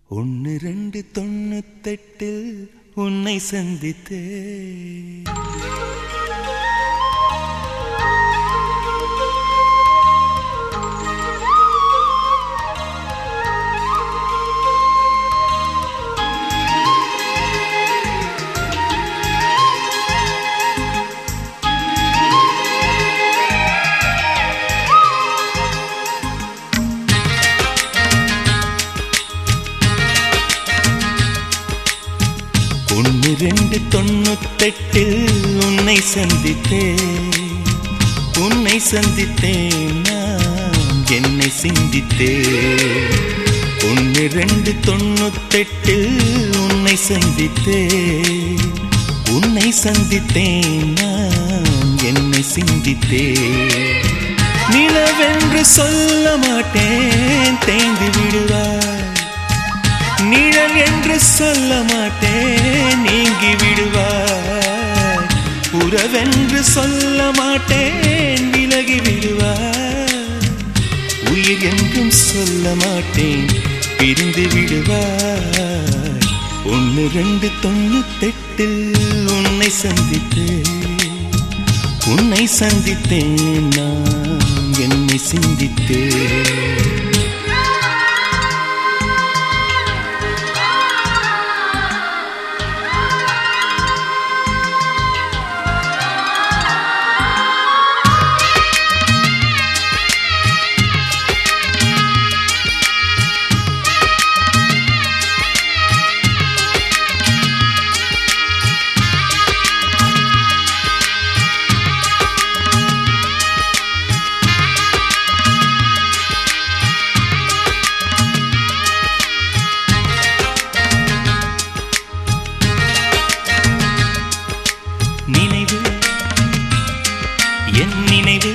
ஒன்னு ரெண்டு தொண்ணூத்தெட்டில் உன்னை சந்தித்தே ஒன்னு ரெண்டு தொண்ணூத்தெட்டில் உன்னை சந்தித்தேன் உன்னை சந்தித்தேன் நான் என்னை சிந்தித்தேன் ஒன்னு ரெண்டு தொண்ணூத்தெட்டில் உன்னை சந்தித்தேன் உன்னை சந்தித்தேன் நான் என்னை சிந்தித்தேன் நிலவென்று சொல்ல மாட்டேன் தேய்ந்து விடுவாய் நிழல் என்று சொல்ல மாட்டேன் நீங்கி விடுவாய் உறவென்று சொல்ல மாட்டேன் விலகி விடுவாய் உயிர் என்றும் சொல்ல மாட்டேன் பிரிந்து விடுவாய் ஒன்று ரெண்டு தொண்ணூத்தெட்டில் உன்னை சந்தித்தேன் உன்னை சந்தித்தேன் நான் என்னை சிந்தித்தேன் நினைவு என் நினைவு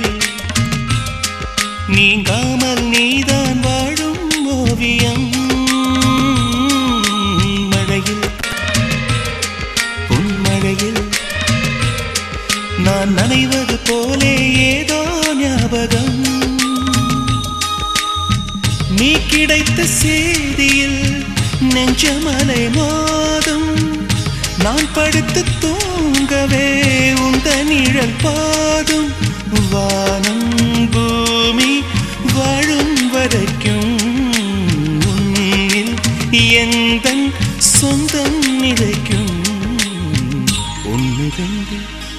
நீங்காமல் நீதான் வாழும் ஓவியம் மழையில் உன் மழையில் நான் நனைவது போலே ஏதோ ஞாபகம் நீ கிடைத்த செய்தியில் நெஞ்சமலை மோதும் நான் படுத்து தூங்கவே உந்த நிழல் பாதும் வானம் பூமி வாழும் வரைக்கும் உன்னில் எந்த சொந்தம் நிலைக்கும் ஒன்று ரெண்டு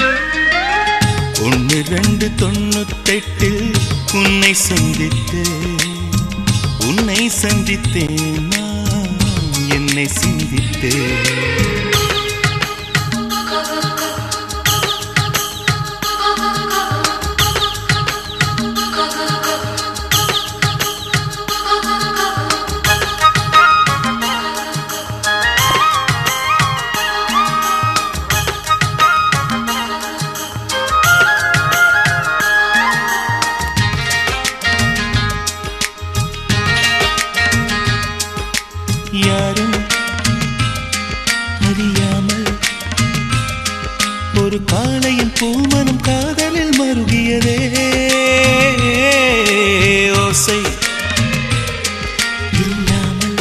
ஒன்று ரெண்டு தொண்ணூத்தெட்டில் உன்னை சந்தித்தேன் உன்னை சந்தித்தேன் நான் என்னை சிந்தித்தேன் யாரும் அறியாமல் ஒரு காளையின் பூமனம் காதலில் மருகியதே ஓசை இல்லாமல்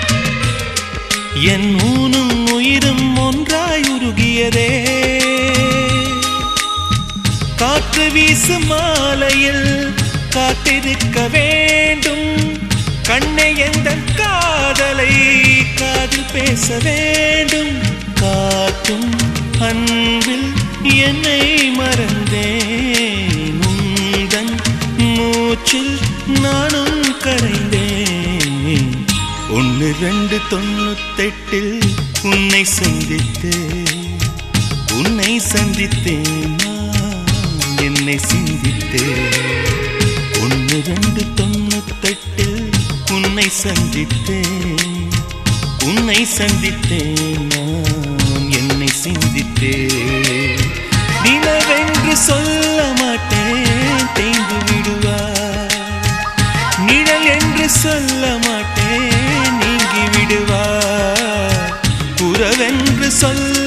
என் ஊனும் உயிரும் ஒன்றாய் உருகியதே காற்று வீசும் மாலையில் காத்திருக்க வேண்டும் கண்ணை எந்த காதலை காதில் பேச வேண்டும் காற்றும் அன்பில் என்னை மறந்தேன் உந்தன் மூச்சில் நானும் கரைந்தேன் ஒன்று ரெண்டு தொண்ணூத்தெட்டில் உன்னை சந்தித்தேன் உன்னை சந்தித்தேன் நான் என்னை சிந்தித்தேன் ஒன்று ரெண்டு தொண்ணூத்தெட்டில் உன்னை சந்தித்தேன் உன்னை சந்தித்தேன் நான் என்னை சிந்தித்தேன் நிலவென்று சொல்ல மாட்டேன் தேய்ந்து விடுவார் நிழல் என்று சொல்ல மாட்டேன் நீங்கி விடுவார் உறவென்று சொல்ல